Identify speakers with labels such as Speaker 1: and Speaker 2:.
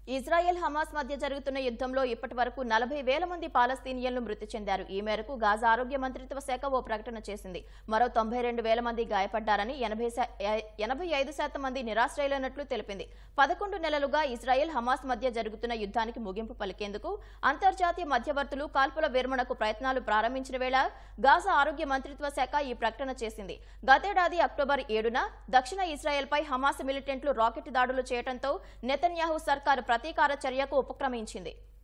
Speaker 1: Israel Hamas మధ్య జరుగుతున్న యుద్ధంలో ఇప్పటి వరకు నలభై వేల మంది పాలస్తీనియన్లు మృతి చెందారు ఈ మేరకు గాజా ఆరోగ్య మంత్రిత్వ శాఖ ఓ ప్రకటన చేసింది మరో తొంభై రెండు వేల మంది గాయపడ్డారని ఎనభై శా- ఎ- ఎనభై ఐదు శాతం మంది నిరాశ్రయులైనట్లు తెలిపింది పదకొండు నెలలుగా ఇజ్రాయెల్ హమాస్ మధ్య జరుగుతున్న యుద్ధానికి ముగింపు పలికేందుకు అంతర్జాతీయ మధ్యవర్తులు కాల్పుల విరమణకు ప్రయత్నాలు ప్రారంభించిన వేళ గాజా ఆరోగ్య మంత్రిత్వ శాఖ ఈ ప్రకటన చేసింది గతేడాది అక్టోబర్ ఏడున దక్షిణ ఇజ్రాయెల్పై హమాస్ మిలిటెంట్లు రాకెట్ దాడులు చేయడంతో నెతన్యాహు సర్కారు ప్రతీకార చర్యకు ఉపక్రమించింది